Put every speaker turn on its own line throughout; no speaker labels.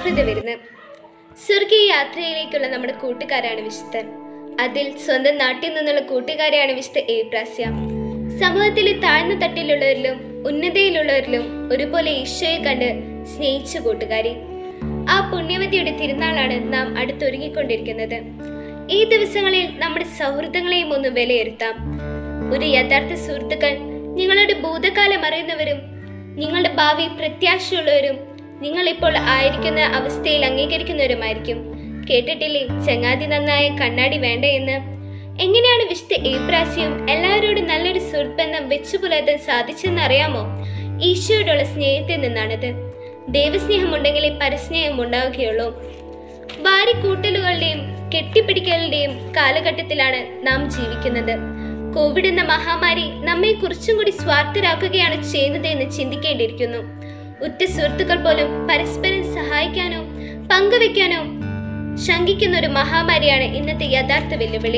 സൗഹൃദ വിരുന്ന് സ്വർഗീയ യാത്രയിലേക്കുള്ള നമ്മുടെ കൂട്ടുകാരാണ് വിശുദ്ധൻ അതിൽ സ്വന്തം നാട്ടിൽ നിന്നുള്ള കൂട്ടുകാരെയാണ് വിശുദ്ധ ഏപ്രാസ്യ സമൂഹത്തിലെ താഴ്ന്ന തട്ടിലുള്ളവരിലും ഉന്നതയിലുള്ളവരിലും ഒരുപോലെ ഈശോയെ കണ്ട് സ്നേഹിച്ച കൂട്ടുകാരി ആ പുണ്യവതിയുടെ തിരുനാളാണ് നാം അടുത്തൊരുങ്ങിക്കൊണ്ടിരിക്കുന്നത് ഈ ദിവസങ്ങളിൽ നമ്മുടെ സൗഹൃദങ്ങളെയും ഒന്ന് വിലയിരുത്താം ഒരു യഥാർത്ഥ സുഹൃത്തുക്കൾ നിങ്ങളുടെ ഭൂതകാലം അറിയുന്നവരും നിങ്ങളുടെ ഭാവി പ്രത്യാശയുള്ളവരും നിങ്ങൾ ഇപ്പോൾ ആയിരിക്കുന്ന അവസ്ഥയിൽ അംഗീകരിക്കുന്നവരുമായിരിക്കും കേട്ടിട്ടില്ലേ ചങ്ങാതി നന്നായ കണ്ണാടി വേണ്ട എന്ന് എങ്ങനെയാണ് വിശുദ്ധ ഏപ്രാസ്യം എല്ലാവരോടും നല്ലൊരു സുഹൃത്ബന്ധം വെച്ചു പുലർത്താൻ സാധിച്ചെന്ന് അറിയാമോ ഈശോയോടുള്ള സ്നേഹത്തിൽ നിന്നാണിത് ദൈവസ്നേഹം ഉണ്ടെങ്കിലേ പരസ്നേഹം ഉണ്ടാവുകയുള്ളൂ വാരിക്കൂട്ടലുകളുടെയും കെട്ടിപ്പിടിക്കലുടെയും കാലഘട്ടത്തിലാണ് നാം ജീവിക്കുന്നത് കോവിഡ് എന്ന മഹാമാരി നമ്മെ കുറച്ചും കൂടി സ്വാർത്ഥരാക്കുകയാണ് ചെയ്യുന്നത് എന്ന് ചിന്തിക്കേണ്ടിയിരിക്കുന്നു ഉറ്റ സുഹൃത്തുക്കൾ പോലും പരസ്പരം സഹായിക്കാനോ പങ്കുവെക്കാനോ ശങ്കിക്കുന്ന ഒരു മഹാമാരിയാണ് ഇന്നത്തെ യഥാർത്ഥ വെല്ലുവിളി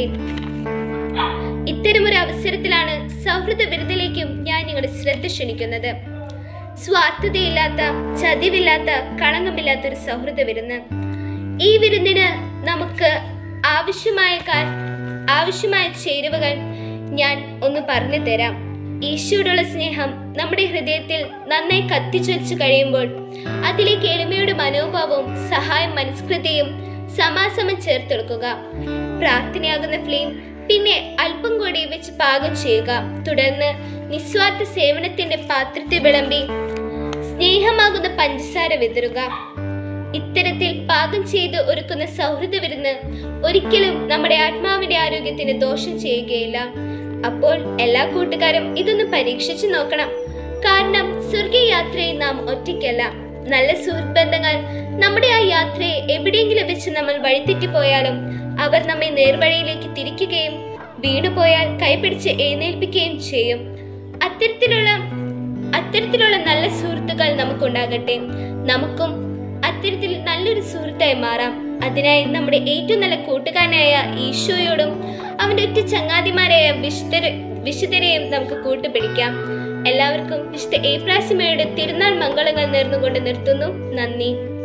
ഇത്തരമൊരു അവസരത്തിലാണ് സൗഹൃദ വിരുദിലേക്കും ഞാൻ നിങ്ങളുടെ ശ്രദ്ധ ക്ഷണിക്കുന്നത് സ്വാർത്ഥതയില്ലാത്ത ചതിവില്ലാത്ത കളങ്കമില്ലാത്ത ഒരു സൗഹൃദ വിരുന്ന് ഈ വിരുന്നിന് നമുക്ക് ആവശ്യമായ കാ- ആവശ്യമായ ചേരുവകൾ ഞാൻ ഒന്ന് പറഞ്ഞു തരാം ഈശോയോടുള്ള സ്നേഹം നമ്മുടെ ഹൃദയത്തിൽ നന്നായി കത്തിച്ചൊലിച്ചു കഴിയുമ്പോൾ അതിലേക്ക് എളിമയുടെ മനോഭാവവും സഹായം മനസ്കൃതിയും സമാസമം ചേർത്തെടുക്കുക പ്രാർത്ഥനയാകുന്ന ഫ്ലെയിം പിന്നെ അല്പം കൂടി വെച്ച് പാകം ചെയ്യുക തുടർന്ന് നിസ്വാർത്ഥ സേവനത്തിന്റെ പാത്രത്തെ വിളമ്പി സ്നേഹമാകുന്ന പഞ്ചസാര വിതറുക ഇത്തരത്തിൽ പാകം ചെയ്ത് ഒരുക്കുന്ന സൗഹൃദ വിരുന്ന് ഒരിക്കലും നമ്മുടെ ആത്മാവിന്റെ ആരോഗ്യത്തിന് ദോഷം ചെയ്യുകയില്ല അപ്പോൾ എല്ലാ കൂട്ടുകാരും ഇതൊന്ന് പരീക്ഷിച്ചു നോക്കണം കാരണം സ്വർഗീയ യാത്രയിൽ നാം ഒറ്റയ്ക്കല്ല നല്ല സുഹൃത്ത് ബന്ധങ്ങൾ നമ്മുടെ ആ യാത്രയെ എവിടെയെങ്കിലും വെച്ച് നമ്മൾ വഴിതെറ്റിപ്പോയാലും അവർ നമ്മെ നേർവഴിയിലേക്ക് തിരിക്കുകയും വീണുപോയാൽ കൈപിടിച്ച് എഴുന്നേൽപ്പിക്കുകയും ചെയ്യും അത്തരത്തിലുള്ള അത്തരത്തിലുള്ള നല്ല സുഹൃത്തുക്കൾ നമുക്കുണ്ടാകട്ടെ നമുക്കും അത്തരത്തിൽ നല്ലൊരു സുഹൃത്തായി മാറാം അതിനായി നമ്മുടെ ഏറ്റവും നല്ല കൂട്ടുകാരനായ ഈശോയോടും അവന്റെ ഒറ്റ ചങ്ങാതിമാരായ വിശുദ്ധര വിശുദ്ധരെയും നമുക്ക് കൂട്ടുപിടിക്കാം എല്ലാവർക്കും വിശുദ്ധ ഏപ്രാസിമയുടെ തിരുനാൾ മംഗളങ്ങൾ നേർന്നുകൊണ്ട് നിർത്തുന്നു നന്ദി